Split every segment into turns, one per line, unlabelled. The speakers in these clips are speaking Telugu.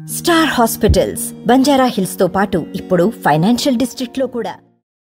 స్టార్ హాస్పిటల్స్ బంజారా హిల్స్ తో పాటు ఇప్పుడు ఫైనాన్షియల్ డిస్ట్రిక్ట్ లో కూడా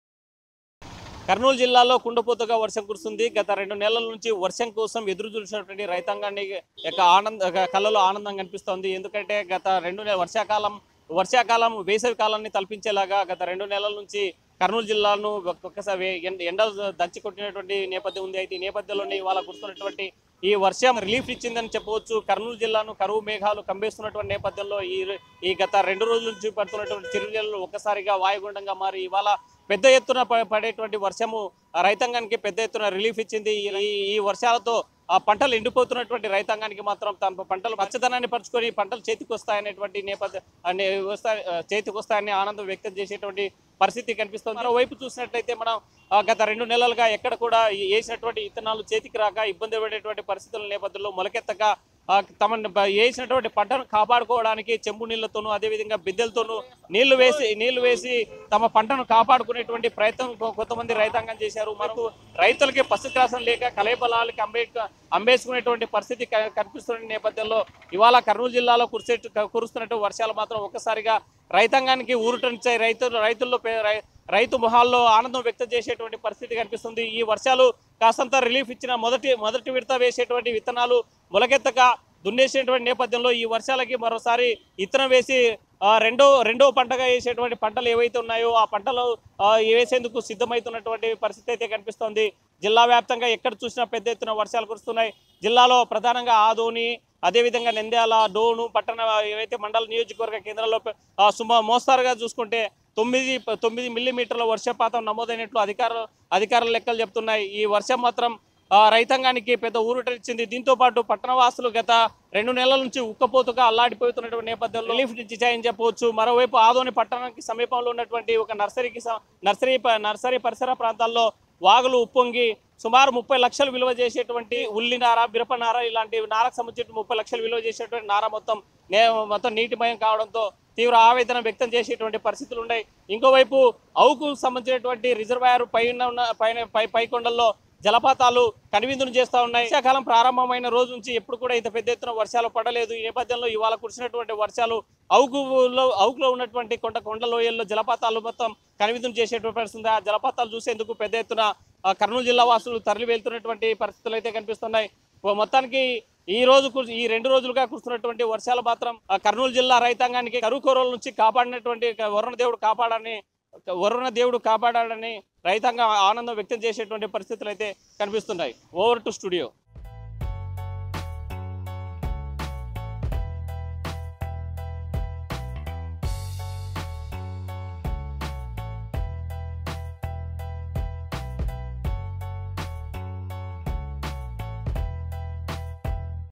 కర్నూలు జిల్లాలో కుండపోతగా వర్షం కురుస్తుంది గత రెండు నెలల నుంచి వర్షం కోసం ఎదురు చూసినటువంటి రైతాంగాన్ని యొక్క ఆనంద కళ్ళలో ఆనందం కనిపిస్తోంది ఎందుకంటే గత రెండు నెల వర్షాకాలం వర్షాకాలం వేసవి కాలాన్ని తలపించేలాగా గత రెండు నెలల నుంచి కర్నూలు జిల్లాను ఒక్కొక్కసారి ఎండ ఎండలు దంచి కొట్టినటువంటి నేపథ్యం ఉంది అయితే ఈ నేపథ్యంలోనే ఇవాళ కురుస్తున్నటువంటి ఈ వర్షం రిలీఫ్ ఇచ్చిందని చెప్పవచ్చు కర్నూలు జిల్లాను కరువు మేఘాలు కంబేస్తున్నటువంటి నేపథ్యంలో ఈ ఈ గత రెండు రోజుల నుంచి పడుతున్నటువంటి చిరుజల్లు ఒక్కసారిగా వాయుగుండంగా మారి ఇవాళ పెద్ద ఎత్తున ప- పడేటువంటి వర్షము ఆ రైతాంగానికి పెద్ద ఎత్తున రిలీఫ్ ఇచ్చింది ఈ ఈ వర్షాలతో ఆ పంటలు ఎండిపోతున్నటువంటి రైతాంగానికి మాత్రం తమ పంటలు పచ్చదనాన్ని పరుచుకొని పంటలు చేతికి వస్తాయనేటువంటి నేపథ్యం అనే వస్తాయి ఆ, చేతికి వస్తాయని ఆనందం వ్యక్తం చేసేటువంటి పరిస్థితి కనిపిస్తుంది మరోవైపు చూసినట్లయితే మనం ఆ, గత రెండు నెలలుగా ఎక్కడ కూడా ఈ- వేసినటువంటి విత్తనాలు చేతికి రాక ఇబ్బంది పడేటువంటి పరిస్థితుల నేపథ్యంలో మొలకెత్తక ఆ, తమ బ- వేసినటువంటి పంటను కాపాడుకోవడానికి చెంబు నీళ్లతోనూ అదేవిధంగా బిద్దెలతోనూ నీళ్లు వేసి నీళ్లు వేసి తమ పంటను కాపాడుకునేటువంటి ప్రయత్నం కొ- కొంతమంది రైతాంగం చేశారు మనకు రైతులకి పశుగ్రాసం లేక కలేబలాలకి అంబే అంబేసుకునేటువంటి పరిస్థితి క- కనిపిస్తున్న నేపథ్యంలో ఇవాళ కర్నూలు జిల్లాలో కురిసే కురుస్తున్నట్టు వర్షాలు మాత్రం ఒక్కసారిగా రైతాంగానికి ఊరుటనిచ్చాయి రైతులు రైతుల్లో పే- రై- రైతు మొహాల్లో ఆనందం వ్యక్తం చేసేటువంటి పరిస్థితి కనిపిస్తుంది ఈ వర్షాలు కాస్తంత రిలీఫ్ ఇచ్చిన మొదటి మొదటి విడత వేసేటువంటి విత్తనాలు మొలకెత్తక దున్నేసేటువంటి నేపథ్యంలో ఈ వర్షాలకి మరోసారి ఇత్తనం వేసి ఆ, రెండో రెండో పంటగా వేసేటువంటి పంటలు ఏవైతే ఉన్నాయో ఆ పంటలు ఆ, వేసేందుకు సిద్ధమవుతున్నటువంటి పరిస్థితి అయితే కనిపిస్తోంది జిల్లా వ్యాప్తంగా ఎక్కడ చూసినా పెద్ద ఎత్తున వర్షాలు కురుస్తున్నాయి జిల్లాలో ప్రధానంగా ఆదోని అదేవిధంగా నంద్యాల డోను పట్టణ ఏవైతే మండల నియోజకవర్గ కేంద్రాల్లో ఆ, సుమా మోస్తారుగా చూసుకుంటే తొమ్మిది తొమ్మిది మిల్లీమీటర్ల వర్షపాతం నమోదైనట్లు అధికారులు అధికారుల లెక్కలు చెప్తున్నాయి ఈ వర్షం మాత్రం ఆ, రైతాంగానికి పెద్ద ఊరటనిచ్చింది దీంతో పాటు పట్టణవాసులు గత రెండు నెలల నుంచి ఉక్కపోతుగా అల్లాడిపోతున్నటువంటి నేపథ్యంలో రిలీఫ్ ఇచ్చాయని చెప్పవచ్చు మరోవైపు ఆదోని పట్టణానికి సమీపంలో ఉన్నటువంటి ఒక నర్సరీకి స- నర్సరీ ప- నర్సరీ పరిసర ప్రాంతాల్లో వాగులు ఉప్పొంగి సుమారు ముప్పై లక్షలు విలువ చేసేటువంటి ఉల్లి నార మిరప నార ఇలాంటి నారకు సంబంధించిన ముప్పై లక్షలు విలువ చేసేటువంటి నార మొత్తం నే మొత్తం నీటిమయం కావడంతో తీవ్ర ఆవేదన వ్యక్తం చేసేటువంటి పరిస్థితులు ఉన్నాయి ఇంకోవైపు అవుకు సంబంధించినటువంటి రిజర్వాయర్ పైన ఉన్న పైన పై పై కొండల్లో జలపాతాలు కనువిందులు చేస్తూ ఉన్నాయి వర్షాకాలం ప్రారంభమైన రోజు నుంచి ఎప్పుడు కూడా ఇంత పెద్ద ఎత్తున వర్షాలు పడలేదు ఈ నేపథ్యంలో ఇవాళ కురిసినటువంటి వర్షాలు అవుకులో అవుకులో ఉన్నటువంటి కొండ కొండ లోయల్లో జలపాతాలు మొత్తం కనువిందులు చేసేటువంటి పరిస్థితి ఉంది. ఆ జలపాతాలు చూసేందుకు పెద్ద ఎత్తున ఆ, కర్నూలు జిల్లా వాసులు తరలి వెళ్తున్నటువంటి పరిస్థితులు అయితే కనిపిస్తున్నాయి ఓ మొత్తానికి ఈ రోజు కురి- ఈ రెండు రోజులుగా కురుస్తున్నటువంటి వర్షాలు మాత్రం ఆ, కర్నూలు జిల్లా రైతాంగానికి కరువు కోరల నుంచి కాపాడినటువంటి వరుణ దేవుడు కాపాడని వరుణ దేవుడు కాపాడాడని రైతాంగం ఆనందం వ్యక్తం చేసేటువంటి పరిస్థితులు అయితే కనిపిస్తున్నాయి ఓవర్ టు స్టూడియో